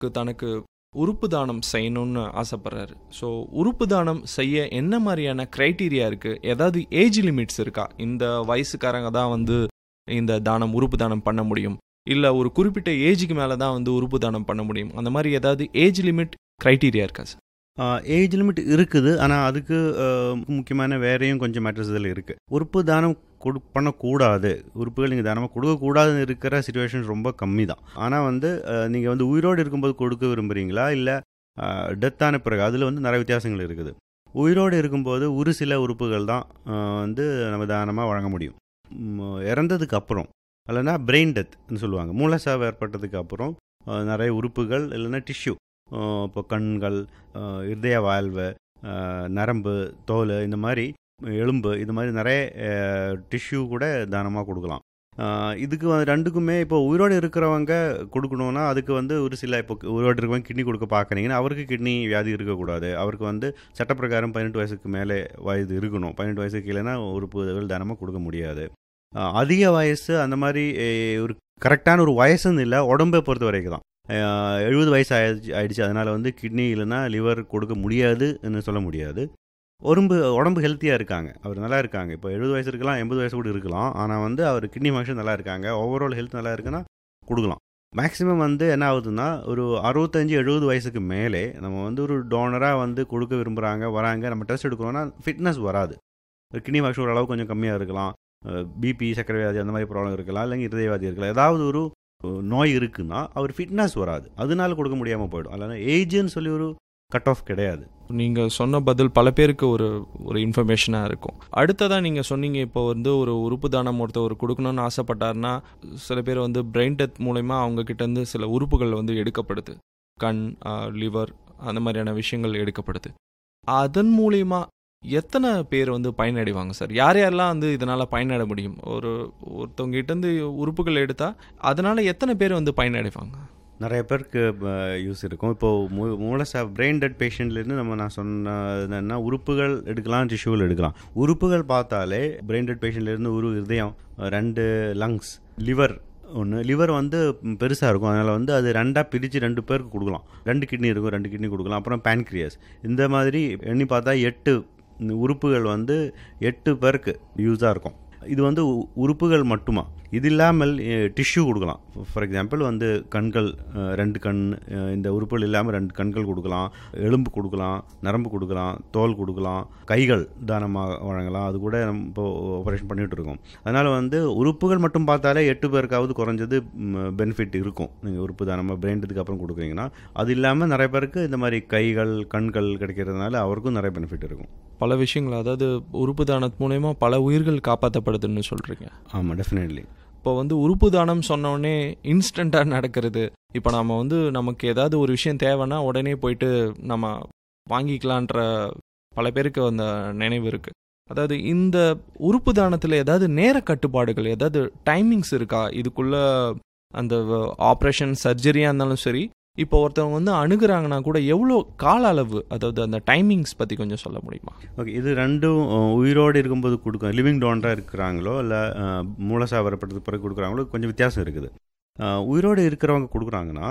தனக்கு உறுப்பு தானம் செய்யணும்னு ஆசைப்படுறாரு ஸோ உறுப்பு தானம் செய்ய என்ன மாதிரியான க்ரைட்டீரியா இருக்குது ஏதாவது ஏஜ் லிமிட்ஸ் இருக்கா இந்த வயசுக்காரங்க தான் வந்து இந்த தானம் உறுப்பு தானம் பண்ண முடியும் இல்லை ஒரு குறிப்பிட்ட ஏஜுக்கு மேலே தான் வந்து உறுப்பு தானம் பண்ண முடியும் அந்த மாதிரி ஏதாவது ஏஜ் லிமிட் க்ரைட்டீரியா இருக்கா சார் ஏஜ் லிமிட் இருக்குது ஆனால் அதுக்கு அஹ், முக்கியமான வேறையும் கொஞ்சம் மேட்டர்ஸ் இதில் இருக்குது உறுப்பு தானம் கொடு பண்ணக்கூடாது உறுப்புகள் நீங்கள் தானமாக கொடுக்கக்கூடாதுன்னு இருக்கிற சுச்சுவேஷன் ரொம்ப கம்மி தான் ஆனால் வந்து நீங்கள் வந்து உயிரோடு இருக்கும்போது கொடுக்க விரும்புகிறீங்களா இல்லை டெத்தான பிறகு அதில் வந்து நிறைய வித்தியாசங்கள் இருக்குது உயிரோடு இருக்கும்போது ஒரு சில உறுப்புகள் தான் அஹ், வந்து நம்ம தானமாக வழங்க முடியும் ம், இறந்ததுக்கு அப்புறம் இல்லைன்னா பிரெயின் டெத்னு சொல்லுவாங்க மூலசாவு ஏற்பட்டதுக்கு அப்புறம் அஹ், நிறைய உறுப்புகள் இல்லைன்னா டிஷ்யூ இப்போ கண்கள் அஹ், இருதய வாழ்வு அஹ், நரம்பு தோல் இந்த மாதிரி எலும்பு இது மாதிரி நிறைய டிஷ்யூ கூட தானமாக கொடுக்கலாம் அஹ், இதுக்கு வந்து ரெண்டுக்குமே இப்போ உயிரோடு இருக்கிறவங்க கொடுக்கணும்னா அதுக்கு வந்து ஒரு சில இப்போ உயிரோடு இருக்கிறவங்க கிட்னி கொடுக்க பார்க்குறீங்கன்னா அவருக்கு கிட்னி வியாதி இருக்கக்கூடாது அவருக்கு வந்து சட்டப்பிரகாரம் பதினெட்டு வயசுக்கு மேலே வயது இருக்கணும் பதினெட்டு வயசுக்கு கீழேனா உறுப்புகள் தானமாக கொடுக்க முடியாது அஹ், அதிக வயசு அந்த மாதிரி அஹ், ஒரு கரெக்டான ஒரு வயசுன்னு இல்லை உடம்பை பொறுத்த வரைக்கும் தான் எழுபது வயசு ஆயிடுச்சு ஆயிடுச்சு அதனால் வந்து கிட்னி இல்லைன்னா லிவர் கொடுக்க முடியாதுன்னு சொல்ல முடியாது உடம்பு உடம்பு ஹெல்த்தியாக இருக்காங்க அவர் நல்லா இருக்காங்க இப்போ எழுபது வயசு இருக்கலாம் எண்பது வயசு கூட இருக்கலாம் ஆனால் வந்து அவர் கிட்னி ஃபங்க்ஷன் நல்லா இருக்காங்க ஓவரால் ஹெல்த் நல்லா இருக்குன்னா கொடுக்கலாம் மேக்ஸிமம் வந்து என்ன ஆகுதுன்னா ஒரு அறுபத்தஞ்சு எழுபது வயசுக்கு மேலே நம்ம வந்து ஒரு டோனராக வந்து கொடுக்க விரும்புகிறாங்க வராங்க நம்ம டெஸ்ட் எடுக்கிறோன்னா ஃபிட்னஸ் வராது கிட்னி ஃபங்க்ஷன் ஓரளவு கொஞ்சம் கம்மியாக இருக்கலாம் பிபி சர்க்கரை வியாதி அந்த மாதிரி ப்ராப்ளம் இருக்கலாம் இல்லைங்க இருதயவாதி இருக்கலாம் ஏதாவது ஒரு அஹ், நோய் இருக்குன்னா அவர் ஃபிட்னஸ் வராது அதனால கொடுக்க முடியாமல் போயிடும் அதனால் ஏஜ்னு சொல்லி ஒரு கட் ஆஃப் கிடையாது நீங்கள் சொன்ன பதில் பல பேருக்கு ஒரு ஒரு இன்ஃபர்மேஷனாக இருக்கும் அடுத்ததாக நீங்கள் சொன்னீங்க இப்போ வந்து ஒரு உறுப்பு தானம் ஒருத்தவர் கொடுக்கணும்னு ஆசைப்பட்டாருன்னா சில பேர் வந்து பிரெயின் டெத் மூலயமா அவங்க கிட்டேருந்து சில உறுப்புகள் வந்து எடுக்கப்படுது கண் லிவர் அந்த மாதிரியான விஷயங்கள் எடுக்கப்படுது அதன் மூலியமா எத்தனை பேர் வந்து பயனடைவாங்க சார் யார் யாரெல்லாம் வந்து இதனால் பயனட முடியும் ஒரு ஒருத்தவங்க கிட்டேருந்து உறுப்புகள் எடுத்தால் அதனால் எத்தனை பேர் வந்து பயனடைவாங்க நிறைய பேருக்கு யூஸ் இருக்கும் இப்போது மூ மூலசா பிரெயின் டெட் பேஷண்ட்லேருந்து நம்ம நான் சொன்ன என்னன்னா உறுப்புகள் எடுக்கலாம் டிஷ்யூவில் எடுக்கலாம் உறுப்புகள் பார்த்தாலே பிரெயின் டெட் பேஷண்ட்லேருந்து ஒரு இதயம் ரெண்டு லங்ஸ் லிவர் ஒன்று லிவர் வந்து பெருசாக இருக்கும் அதனால் வந்து அது ரெண்டாக பிரித்து ரெண்டு பேருக்கு கொடுக்கலாம் ரெண்டு கிட்னி இருக்கும் ரெண்டு கிட்னி கொடுக்கலாம் அப்புறம் பேன்க்ரியஸ் இந்த மாதிரி எண்ணி பார்த்தா எட்டு உறுப்புகள் வந்து எட்டு பேருக்கு யூஸாக இருக்கும் இது வந்து உ- உறுப்புகள் மட்டுமா இது இல்லாமல் டிஷ்யூ கொடுக்கலாம் ஃபார் எக்ஸாம்பிள் வந்து கண்கள் அஹ், ரெண்டு கண் அஹ், இந்த உறுப்புகள் இல்லாமல் ரெண்டு கண்கள் கொடுக்கலாம் எலும்பு கொடுக்கலாம் நரம்பு கொடுக்கலாம் தோல் கொடுக்கலாம் கைகள் தானமாக வழங்கலாம் அது கூட நம்ம இப்போ ஆப்ரேஷன் பண்ணிகிட்டு இருக்கோம் அதனால் வந்து உறுப்புகள் மட்டும் பார்த்தாலே எட்டு பேருக்காவது குறைஞ்சது பெனிஃபிட் இருக்கும் நீங்கள் உறுப்பு தானமாக பிரெயின்டுக்கு அப்புறம் கொடுக்குறீங்கன்னா அது இல்லாமல் நிறைய பேருக்கு இந்த மாதிரி கைகள் கண்கள் கிடைக்கிறதுனால அவருக்கும் நிறைய பெனிஃபிட் இருக்கும் பல விஷயங்கள் அதாவது உறுப்பு தானத்து மூலயமா பல உயிர்கள் காப்பாற்றப்படுதுன்னு சொல்கிறீங்க ஆமாம் டெஃபினெட்லி இப்போ வந்து உறுப்பு தானம் சொன்ன உடனே இன்ஸ்டண்ட்டாக நடக்கிறது இப்போ நம்ம வந்து நமக்கு ஏதாவது ஒரு விஷயம் தேவைன்னா உடனே போயிட்டு நம்ம வாங்கிக்கலான்ற பல பேருக்கு அந்த நினைவு இருக்குது அதாவது இந்த உறுப்பு தானத்தில் ஏதாவது நேர கட்டுப்பாடுகள் ஏதாவது டைமிங்ஸ் இருக்கா இதுக்குள்ள அந்த ஆப்ரேஷன் சர்ஜரியாக இருந்தாலும் சரி இப்போ ஒருத்தவங்க வந்து அணுகுறாங்கன்னா கூட எவ்வளோ கால அளவு அதாவது அந்த டைமிங்ஸ் பற்றி கொஞ்சம் சொல்ல முடியுமா ஓகே இது ரெண்டும் அஹ், உயிரோடு இருக்கும்போது கொடுக்கும் லிவிங் டோனராக இருக்கிறாங்களோ இல்லை மூலசா வரப்பட்டதுக்கு பிறகு கொடுக்குறாங்களோ கொஞ்சம் வித்தியாசம் இருக்குது அஹ், உயிரோடு இருக்கிறவங்க கொடுக்குறாங்கன்னா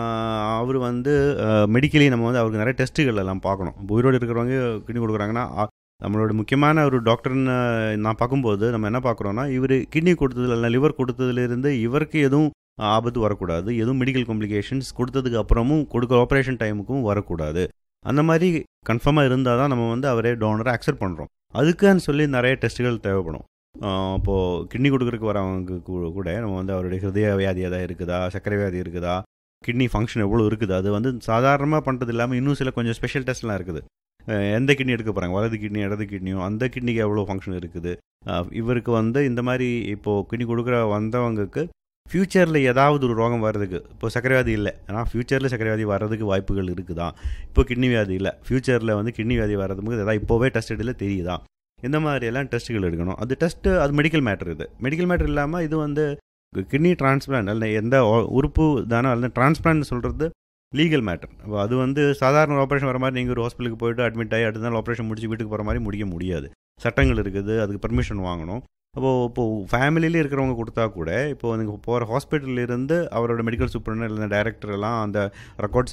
அவர் வந்து மெடிக்கலி நம்ம வந்து அவருக்கு நிறைய டெஸ்ட்டுகள் எல்லாம் பார்க்கணும் இப்போ உயிரோடு இருக்கிறவங்க கிட்னி கொடுக்குறாங்கன்னா அ- நம்மளோட முக்கியமான ஒரு டாக்டர்னு நான் பார்க்கும்போது நம்ம என்ன பார்க்குறோன்னா இவர் கிட்னி கொடுத்ததுல இல்லை லிவர் கொடுத்ததுலேருந்து இவருக்கு எதுவும் ஆபத்து வரக்கூடாது எதுவும் மெடிக்கல் காம்ப்ளிகேஷன்ஸ் கொடுத்ததுக்கு அப்புறமும் கொடுக்க ஆப்ரேஷன் டைமுக்கும் வரக்கூடாது அந்த மாதிரி கன்ஃபார்மாக இருந்தால் தான் நம்ம வந்து அவரே டோனரை அக்செப்ட் பண்ணுறோம் அதுக்குன்னு சொல்லி நிறைய டெஸ்ட்டுகள் தேவைப்படும் ஆஹ் இப்போது கிட்னி கொடுக்குறதுக்கு வரவங்க கூ- கூட நம்ம வந்து அவருடைய ஹிருதய வியாதி எதாவது இருக்குதா சர்க்கரை வியாதி இருக்குதா கிட்னி ஃபங்க்ஷன் எவ்வளோ இருக்குது அது வந்து சாதாரணமாக பண்ணுறது இல்லாமல் இன்னும் சில கொஞ்சம் ஸ்பெஷல் டெஸ்ட்லாம் இருக்குது அஹ் எந்த கிட்னி எடுக்க போகிறாங்க வலது கிட்னி இடது கிட்னியும் அந்த கிட்னிக்கு எவ்வளோ ஃபங்க்ஷன் இருக்குது அஹ் இவருக்கு வந்து இந்த மாதிரி இப்போது கிட்னி கொடுக்குற வந்தவங்களுக்கு ஃப்யூச்சரில் ஏதாவது ஒரு ரோகம் வர்றதுக்கு இப்போ சர்க்கரை வியாதி இல்லை ஆனால் ஃப்யூச்சரில் சர்க்கரை வியாதி வர்றதுக்கு வாய்ப்புகள் இருக்குதா இப்போ கிட்னி வியாதி இல்லை ஃப்யூச்சரில் வந்து கிட்னி வியாதி வர்றதுக்கு ஏதாவது இப்போவே டெஸ்ட் எடுல தெரியுதா இந்த மாதிரி எல்லாம் டெஸ்ட்டுகள் எடுக்கணும் அது டெஸ்ட்டு அது மெடிக்கல் மேட்டர் இது மெடிக்கல் மேட்டர் இல்லாமல் இது வந்து கிட்னி டிரான்ஸ்பிளான்ட் அல்ல எந்த ஒ- உறுப்பு தானோ அல்ல டிரான்ஸ்பிளான்ட் சொல்கிறது லீகல் மேட்டர் அது வந்து சாதாரண ஆப்ரேஷன் வர மாதிரி நீங்கள் ஒரு ஹாஸ்பிட்டலுக்கு போயிட்டு அட்மிட் ஆகி அடுத்த நாள் ஆப்ரேஷன் முடிச்சு வீட்டுக்கு போகிற மாதிரி முடிக்க முடியாது சட்டங்கள் இருக்குது அதுக்கு பெர்மிஷன் வாங்கணும் அப்போது இப்போது ஃபேமிலியிலே இருக்கிறவங்க கொடுத்தா கூட இப்போ நீங்கள் போகிற ஹாஸ்பிட்டல்ல இருந்து அவரோட மெடிக்கல் சூப்பரண்ட் இல்லை டைரக்டர் எல்லாம் அந்த ரெக்கார்ட்ஸ்